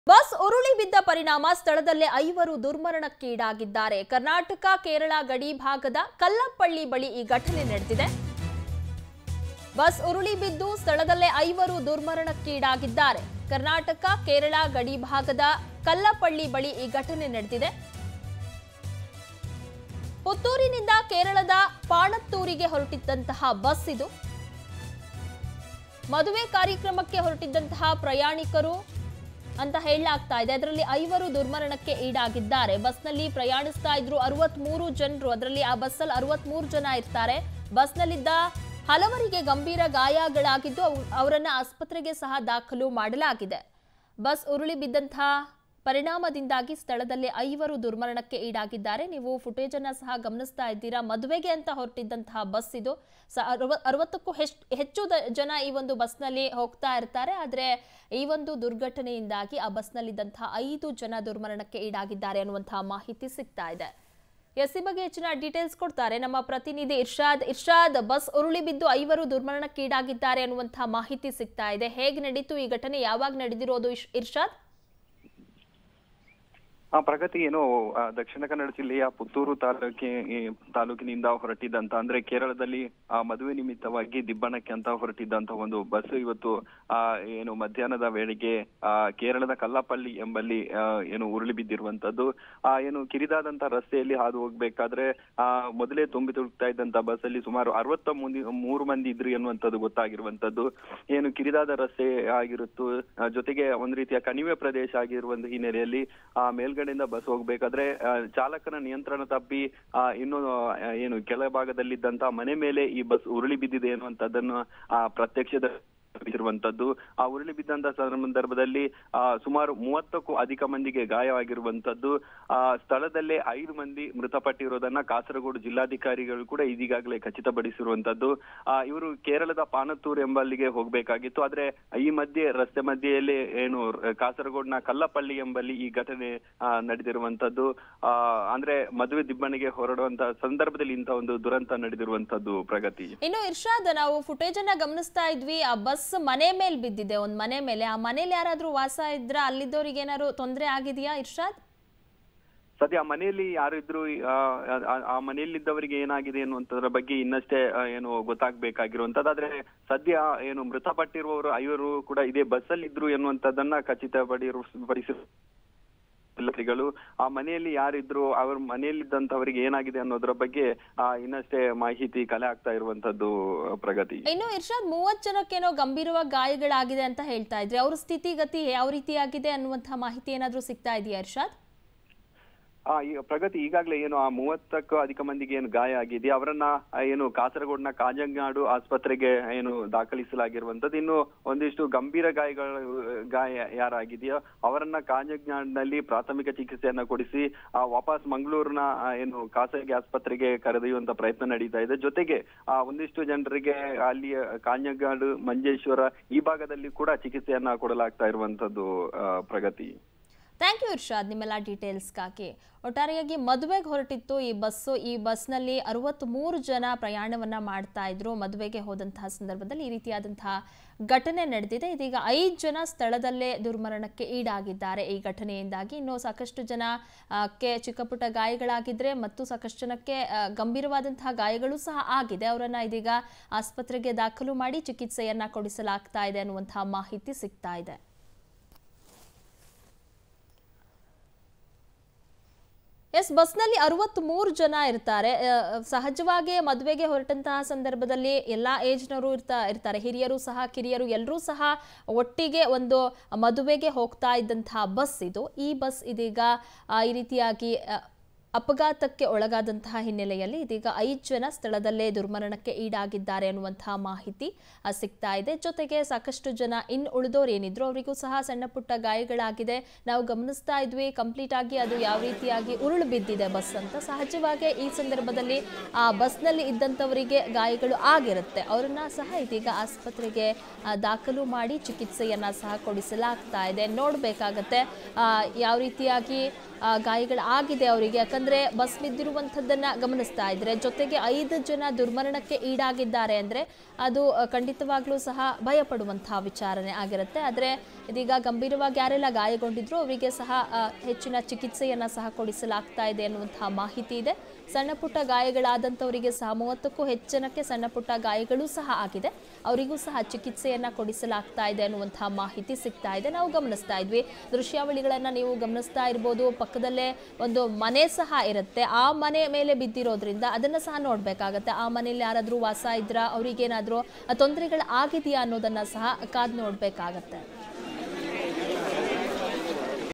bus ಉರುಳಿ ಬಿದ್ದ ಪರಿಣಾಮ ಸ್ಥಳದಲ್ಲೇ ಐವರು ದುರ್ಮರಣಕ್ಕೀಡಾಗಿದ್ದಾರೆ ಕರ್ನಾಟಕ ಕೇರಳ ಗಡಿ ಭಾಗದ ಕಲ್ಲಪ್ಪಳ್ಳಿ ಬಳಿ ಈ ಘಟನೆ ನಡೆದಿದೆ ಬಸ್ ಉರುಳಿ ಬಿದ್ದು ಸ್ಥಳದಲ್ಲೇ ಐವರು ದುರ್ಮರಣಕ್ಕೀಡಾಗಿದ್ದಾರೆ ಕರ್ನಾಟಕ ಕೇರಳ ಗಡಿ ಭಾಗದ ಕಲ್ಲಪ್ಪಳ್ಳಿ ಬಳಿ ಈ ಘಟನೆ ನಡೆದಿದೆ ಪುತ್ತೂರಿನಿಂದ ಕೇರಳದ ಪಾಣತ್ತೂರಿಗೆ ಹೊರಟಿದ್ದಂತಹ ಬಸ್ ಇದು ಮದುವೆ ಕಾರ್ಯಕ್ರಮಕ್ಕೆ ಹೊರಟಿದ್ದಂತಹ ಪ್ರಯಾಣಿಕರು ಅಂತ ಹೇಳಲಾಗ್ತಾ ಇದೆ ಅದರಲ್ಲಿ ಐವರು ದುರ್ಮರಣಕ್ಕೆ ಈಡಾಗಿದ್ದಾರೆ ಬಸ್ನಲ್ಲಿ ಪ್ರಯಾಣಿಸ್ತಾ ಇದ್ರು ಅರವತ್ಮೂರು ಜನರು ಅದರಲ್ಲಿ ಆ ಬಸ್ಸಲ್ಲಿ ಅರವತ್ಮೂರು ಜನ ಇರ್ತಾರೆ ಬಸ್ನಲ್ಲಿದ್ದ ಹಲವರಿಗೆ ಗಂಭೀರ ಗಾಯಗಳಾಗಿದ್ದು ಅವ್- ಅವರನ್ನ ಆಸ್ಪತ್ರೆಗೆ ಸಹ ದಾಖಲು ಮಾಡಲಾಗಿದೆ ಬಸ್ ಉರುಳಿ ಬಿದ್ದಂತಹ ಪರಿಣಾಮದಿಂದಾಗಿ ಸ್ಥಳದಲ್ಲೇ ಐವರು ದುರ್ಮರಣಕ್ಕೆ ಈಡಾಗಿದ್ದಾರೆ ನೀವು ಫುಟೇಜ್ ಅನ್ನ ಸಹ ಗಮನಿಸ್ತಾ ಇದ್ದೀರಾ ಮದುವೆಗೆ ಅಂತ ಹೊರಟಿದ್ದಂತಹ ಬಸ್ ಇದು ಸ- ಅರವ- ಅರವತ್ತಕ್ಕೂ ಹೆಚ್- ಹೆಚ್ಚು ದ- ಜನ ಈ ಒಂದು ಬಸ್ನಲ್ಲಿ ಹೋಗ್ತಾ ಇರ್ತಾರೆ ಆದರೆ ಈ ಒಂದು ದುರ್ಘಟನೆಯಿಂದಾಗಿ ಆ ಬಸ್ನಲ್ಲಿದ್ದಂತಹ ಐದು ಜನ ದುರ್ಮರಣಕ್ಕೆ ಈಡಾಗಿದ್ದಾರೆ ಅನ್ನುವಂತಹ ಮಾಹಿತಿ ಸಿಗ್ತಾ ಇದೆ ಎಸ್ ಈ ಬಗ್ಗೆ ಹೆಚ್ಚಿನ ಡೀಟೇಲ್ಸ್ ಕೊಡ್ತಾರೆ ನಮ್ಮ ಪ್ರತಿನಿಧಿ ಇರ್ಷಾದ್ ಇರ್ಷಾದ್ ಬಸ್ ಉರುಳಿ ಬಿದ್ದು ಐವರು ದುರ್ಮರಣಕ್ಕೀಡಾಗಿದ್ದಾರೆ ಅನ್ನುವಂತಹ ಮಾಹಿತಿ ಸಿಗ್ತಾ ಇದೆ ಹೇಗೆ ನಡೀತು ಈ ಘಟನೆ ಯಾವಾಗ ನಡೆದಿರೋದು ಇಶ್- ಇರ್ಷಾದ್ ಆ ಪ್ರಗತಿ ಏನು ಆ, ದಕ್ಷಿಣ ಕನ್ನಡ ಜಿಲ್ಲೆಯ ಪುತ್ತೂರು ತಾಲೂಕಿ ಈ ತಾಲೂಕಿನಿಂದ ಹೊರಟಿದ್ದಂತ ಅಂದ್ರೆ ಕೇರಳದಲ್ಲಿ ಆ ಮದುವೆ ನಿಮಿತ್ತವಾಗಿ ದಿಬ್ಬಣಕ್ಕೆ ಅಂತ ಹೊರಟಿದ್ದಂತ ಒಂದು ಬಸ್ ಇವತ್ತು ಆ ಏನು ಮಧ್ಯಾಹ್ನದ ವೇಳೆಗೆ ಆ ಕೇರಳದ ಕಲ್ಲಪಳ್ಳಿ ಎಂಬಲ್ಲಿ ಆ, ಏನು ಉರುಳಿ ಬಿದ್ದಿರುವಂತದ್ದು ಆ ಏನು ಕಿರಿದಾದಂತ ರಸ್ತೆಯಲ್ಲಿ ಹಾದು ಹೋಗ್ಬೇಕಾದ್ರೆ ಆ ಮೊದಲೇ ತುಂಬಿ ತುಳುಕ್ತಾ ಇದ್ದಂತ ಬಸ್ ಅಲ್ಲಿ ಸುಮಾರು ಅರವತ್ತ ಮುಂದಿ ಮೂರು ಮಂದಿ ಇದ್ರು ಎನ್ನುವಂಥದ್ದು ಗೊತ್ತಾಗಿರುವಂತದ್ದು ಏನು ಕಿರಿದಾದ ರಸ್ತೆ ಆಗಿರುತ್ತು ಆ, ಜೊತೆಗೆ ಒಂದ್ ರೀತಿಯ ಕಣಿವೆ ಪ್ರದೇಶ ಆಗಿರುವ ಹಿನ್ನೆಲೆಯಲ್ಲಿ ಆ ಮೇಲ್ಗಡೆಯಿಂದ ಬಸ್ ಹೋಗ್ಬೇಕಾದ್ರೆ ಆ, ಚಾಲಕನ ನಿಯಂತ್ರಣ ತಪ್ಪಿ ಆ, ಇನ್ನು ಆ, ಏನು ಕೆಳ ಭಾಗದಲ್ಲಿದ್ದಂತ ಮನೆ ಮೇಲೆ ಈ ಬಸ್ ಉರುಳಿ ಬಿದ್ದಿದೆ ಅನ್ನುವಂಥದ್ದನ್ನು ಆ ಪ್ರತ್ಯಕ್ಷದ ಇರುವಂತದ್ದು ಆ ಉರುಳಿ ಬಿದ್ದಂತ ಸಂದರ್ಭದಲ್ಲಿ ಆ ಸುಮಾರು ಮೂವತ್ತಕ್ಕೂ ಅಧಿಕ ಮಂದಿಗೆ ಗಾಯವಾಗಿರುವಂತದ್ದು ಆ ಸ್ಥಳದಲ್ಲೇ ಐದು ಮಂದಿ ಮೃತಪಟ್ಟಿರೋದನ್ನ ಕಾಸರಗೋಡು ಜಿಲ್ಲಾಧಿಕಾರಿಗಳು ಕೂಡ ಇದೀಗಾಗಲೇ ಖಚಿತಪಡಿಸಿರುವಂತದ್ದು ಆ ಇವರು ಕೇರಳದ ಪಾನತ್ತೂರು ಎಂಬಲ್ಲಿಗೆ ಹೋಗ್ಬೇಕಾಗಿತ್ತು ಆದ್ರೆ ಈ ಮಧ್ಯೆ ರಸ್ತೆ ಮಧ್ಯೆಯಲ್ಲಿ ಏನು ರ- ಕಾಸರಗೋಡ್ನ ಕಲ್ಲಪಳ್ಳಿ ಎಂಬಲ್ಲಿ ಈ ಘಟನೆ ಆ, ನಡೆದಿರುವಂತದ್ದು ಆ ಅಂದ್ರೆ ಮದುವೆ ದಿಬ್ಬಣಿಗೆ ಹೊರಡುವಂತ ಸಂದರ್ಭದಲ್ಲಿ ಇಂಥ ಒಂದು ದುರಂತ ನಡೆದಿರುವಂತದ್ದು ಪ್ರಗತಿ ಇನ್ನು ಇರ್ಷಾದ್ ನಾವು ಫುಟೇಜ್ ಅನ್ನ ಗಮನಿಸ್ತಾ ಇದ್ವಿ ಆ ಬಸ್ ಮನೆ ಮೇಲೆ ಬಿದ್ದಿದೆ ಒಂದ್ ಮನೆ ಮೇಲೆ ಆ ಮನೇಲಿ ಯಾರಾದ್ರೂ ವಾಸ ಇದ್ರ ಅಲ್ಲಿದ್ದವ್ರಿಗೆ ಏನಾದ್ರು ತೊಂದರೆ ಆಗಿದೆಯಾ ಇರ್ಷಾದ್ ಸದ್ಯ ಆ ಮನೆಯಲ್ಲಿ ಯಾರಿದ್ರು ಆ, ಆ- ಆ ಮನೆಯಲ್ಲಿದ್ದವರಿಗೆ ಏನಾಗಿದೆ ಅನ್ನುವಂಥದ್ರ ಬಗ್ಗೆ ಇನ್ನಷ್ಟೇ ಆ, ಏನು ಗೊತ್ತಾಗ್ಬೇಕಾಗಿರುವಂತದ್ದು ಆದ್ರೆ ಸದ್ಯ ಏನು ಮೃತಪಟ್ಟಿರುವವರು ಐವರು ಕೂಡ ಇದೇ ಬಸ್ಸಲ್ಲಿ ಇದ್ರು ಎನ್ನುವಂಥದ್ದನ್ನ ಖಚಿತಪಡಿರು ಪಡಿಸಿ ಗಳು ಆ ಮನೆಯಲ್ಲಿ ಯಾರಿದ್ರು ಅವ್ರ ಮನೆಯಲ್ಲಿದ್ದಂತವರಿಗೆ ಏನಾಗಿದೆ ಅನ್ನೋದ್ರ ಬಗ್ಗೆ ಆ ಇನ್ನಷ್ಟೇ ಮಾಹಿತಿ ಕಲೆ ಆಗ್ತಾ ಇರುವಂತದ್ದು ಪ್ರಗತಿ ಇನ್ನು ಇರ್ಷಾದ್ ಮೂವತ್ ಜನಕ್ಕೇನೋ ಗಂಭೀರವಾಗಿ ಗಾಯಗಳಾಗಿದೆ ಅಂತ ಹೇಳ್ತಾ ಇದ್ರಿ ಅವ್ರ ಸ್ಥಿತಿಗತಿ ಯಾವ ರೀತಿಯಾಗಿದೆ ಅನ್ನುವಂತಹ ಮಾಹಿತಿ ಏನಾದ್ರೂ ಸಿಗ್ತಾ ಇದೆಯಾ ಇರ್ಷಾದ್ ಆ ಈ ಪ್ರಗತಿ ಈಗಾಗಲೇ ಏನು ಆ ಮೂವತ್ತಕ್ಕೂ ಅಧಿಕ ಮಂದಿಗೆ ಏನು ಗಾಯ ಆಗಿದೆ ಅವರನ್ನ ಆ, ಏನು ಕಾಸರಗೋಡ್ನ ಕಾಜಂಗಾಡು ಆಸ್ಪತ್ರೆಗೆ ಏನು ದಾಖಲಿಸಲಾಗಿರುವಂತದ್ದು ಇನ್ನು ಒಂದಿಷ್ಟು ಗಂಭೀರ ಗಾಯಗಳ ಗಾಯ ಯಾರಾಗಿದೆಯೋ ಅವರನ್ನ ಕಾಜಂಗಾಡ್ನಲ್ಲಿ ಪ್ರಾಥಮಿಕ ಚಿಕಿತ್ಸೆಯನ್ನ ಕೊಡಿಸಿ ಆ ವಾಪಸ್ ಮಂಗಳೂರಿನ ಆ, ಏನು ಖಾಸಗಿ ಆಸ್ಪತ್ರೆಗೆ ಕರೆದೊಯ್ಯುವಂತ ಪ್ರಯತ್ನ ನಡೀತಾ ಇದೆ ಜೊತೆಗೆ ಆ ಒಂದಿಷ್ಟು ಜನರಿಗೆ ಅಲ್ಲಿ ಕಾಂಜಂಗಾಡು ಮಂಜೇಶ್ವರ ಈ ಭಾಗದಲ್ಲಿ ಕೂಡ ಚಿಕಿತ್ಸೆಯನ್ನ ಕೊಡಲಾಗ್ತಾ ಇರುವಂತದ್ದು ಆ, ಪ್ರಗತಿ ಥ್ಯಾಂಕ್ ಯು ಇರ್ಷಾದ್ ನಿಮ್ಮೆಲ್ಲ ಡೀಟೇಲ್ಸ್ಗಾಗಿ ಒಟ್ಟಾರೆಯಾಗಿ ಮದುವೆಗೆ ಹೊರಟಿತ್ತು ಈ ಬಸ್ಸು ಈ ಬಸ್ನಲ್ಲಿ ಅರವತ್ತ್ಮೂರು ಜನ ಪ್ರಯಾಣವನ್ನ ಮಾಡ್ತಾ ಇದ್ರು ಮದುವೆಗೆ ಹೋದಂತಹ ಸಂದರ್ಭದಲ್ಲಿ ಈ ರೀತಿಯಾದಂತಹ ಘಟನೆ ನಡೆದಿದೆ ಇದೀಗ ಐದು ಜನ ಸ್ಥಳದಲ್ಲೇ ದುರ್ಮರಣಕ್ಕೆ ಈಡಾಗಿದ್ದಾರೆ ಈ ಘಟನೆಯಿಂದಾಗಿ ಇನ್ನು ಸಾಕಷ್ಟು ಜನ ಆ, ಕ್ಕೆ ಚಿಕ್ಕ ಪುಟ್ಟ ಗಾಯಗಳಾಗಿದ್ರೆ ಮತ್ತು ಸಾಕಷ್ಟು ಜನಕ್ಕೆ ಆ, ಗಂಭೀರವಾದಂತಹ ಗಾಯಗಳು ಸಹ ಆಗಿದೆ ಅವರನ್ನ ಇದೀಗ ಆಸ್ಪತ್ರೆಗೆ ದಾಖಲು ಮಾಡಿ ಚಿಕಿತ್ಸೆಯನ್ನ ಕೊಡಿಸಲಾಗ್ತಾ ಇದೆ ಅನ್ನುವಂತಹ ಮಾಹಿತಿ ಸಿಗ್ತಾ ಇದೆ ಎಸ್ ಬಸ್ನಲ್ಲಿ ಅರವತ್ತ್ಮೂರು ಜನ ಇರ್ತಾರೆ ಆ, ಸಹಜವಾಗಿ ಮದುವೆಗೆ ಹೊರಟಂತಹ ಸಂದರ್ಭದಲ್ಲಿ ಎಲ್ಲ ಏಜ್ನವರು ಇರ್ತಾ ಇರ್ತಾರೆ ಹಿರಿಯರು ಸಹ ಕಿರಿಯರು ಎಲ್ಲರೂ ಸಹ ಒಟ್ಟಿಗೆ ಒಂದು ಮದುವೆಗೆ ಹೋಗ್ತಾ ಇದ್ದಂತಹ ಬಸ್ ಇದು ಈ ಬಸ್ ಇದೀಗ ಆ, ಈ ರೀತಿಯಾಗಿ ಆ, ಅಪಘಾತಕ್ಕೆ ಒಳಗಾದಂತಹ ಹಿನ್ನೆಲೆಯಲ್ಲಿ ಇದೀಗ ಐದು ಜನ ಸ್ಥಳದಲ್ಲೇ ದುರ್ಮರಣಕ್ಕೆ ಈಡಾಗಿದ್ದಾರೆ ಅನ್ನುವಂತಹ ಮಾಹಿತಿ ಆ, ಸಿಗ್ತಾ ಇದೆ ಜೊತೆಗೆ ಸಾಕಷ್ಟು ಜನ ಇನ್ ಉಳಿದೋರು ಏನಿದ್ರು ಅವರಿಗೂ ಸಹ ಸಣ್ಣ ಪುಟ್ಟ ಗಾಯಗಳಾಗಿದೆ ನಾವು ಗಮನಿಸ್ತಾ ಇದ್ವಿ ಕಂಪ್ಲೀಟ್ ಆಗಿ ಅದು ಯಾವ ರೀತಿಯಾಗಿ ಉರುಳು ಬಿದ್ದಿದೆ ಬಸ್ ಅಂತ ಸಹಜವಾಗಿ ಈ ಸಂದರ್ಭದಲ್ಲಿ ಆ ಬಸ್ನಲ್ಲಿ ಇದ್ದಂಥವರಿಗೆ ಗಾಯಗಳು ಆಗಿರುತ್ತೆ ಅವರನ್ನ ಸಹ ಇದೀಗ ಆಸ್ಪತ್ರೆಗೆ ಆ, ದಾಖಲು ಮಾಡಿ ಚಿಕಿತ್ಸೆಯನ್ನ ಸಹ ಕೊಡಿಸಲಾಗ್ತಾ ಇದೆ ನೋಡಬೇಕಾಗತ್ತೆ ಯಾವ ರೀತಿಯಾಗಿ ಆ, ಗಾಯಗಳು ಆಗಿದೆ ಅವರಿಗೆ ಯಾಕಂದ್ರೆ ಬಸ್ ಬಿದ್ದಿರುವಂಥದ್ದನ್ನ ಗಮನಿಸ್ತಾ ಇದ್ರೆ ಜೊತೆಗೆ ಐದು ಜನ ದುರ್ಮರಣಕ್ಕೆ ಈಡಾಗಿದ್ದಾರೆ ಅಂದ್ರೆ ಅದು ಆ, ಖಂಡಿತವಾಗ್ಲೂ ಸಹ ಭಯ ಪಡುವಂತಹ ವಿಚಾರಣೆ ಆಗಿರುತ್ತೆ ಆದರೆ ಇದೀಗ ಗಂಭೀರವಾಗಿ ಯಾರೆಲ್ಲ ಗಾಯಗೊಂಡಿದ್ರು ಅವರಿಗೆ ಸಹ ಆ, ಹೆಚ್ಚಿನ ಚಿಕಿತ್ಸೆಯನ್ನ ಸಹ ಕೊಡಿಸಲಾಗ್ತಾ ಇದೆ ಅನ್ನುವಂತಹ ಮಾಹಿತಿ ಇದೆ ಸಣ್ಣ ಪುಟ್ಟ ಗಾಯಗಳಾದಂಥವರಿಗೆ ಸಹ ಮೂವತ್ತಕ್ಕೂ ಹೆಚ್ಚನಕ್ಕೆ ಸಣ್ಣ ಪುಟ್ಟ ಗಾಯಗಳು ಸಹ ಆಗಿದೆ ಅವರಿಗೂ ಸಹ ಚಿಕಿತ್ಸೆಯನ್ನ ಕೊಡಿಸಲಾಗ್ತಾ ಇದೆ ಅನ್ನುವಂತಹ ಮಾಹಿತಿ ಸಿಗ್ತಾ ಇದೆ ನಾವು ಗಮನಿಸ್ತಾ ಇದ್ವಿ ದೃಶ್ಯಾವಳಿಗಳನ್ನ ನೀವು ಗಮನಿಸ್ತಾ ಇರ್ಬೋದು ಪಕ್ಕದಲ್ಲೇ ಒಂದು ಮನೆ ಸಹ ಇರುತ್ತೆ ಆ ಮನೆ ಮೇಲೆ ಬಿದ್ದಿರೋದ್ರಿಂದ ಅದನ್ನ ಸಹ ನೋಡ್ಬೇಕಾಗತ್ತೆ ಆ ಮನೇಲಿ ಯಾರಾದ್ರೂ ವಾಸ ಇದ್ರ ಅವ್ರಿಗೇನಾದ್ರೂ ತೊಂದರೆಗಳು ಆಗಿದೆಯಾ ಅನ್ನೋದನ್ನ ಸಹ ಕಾದ್ ನೋಡ್ಬೇಕಾಗತ್ತೆ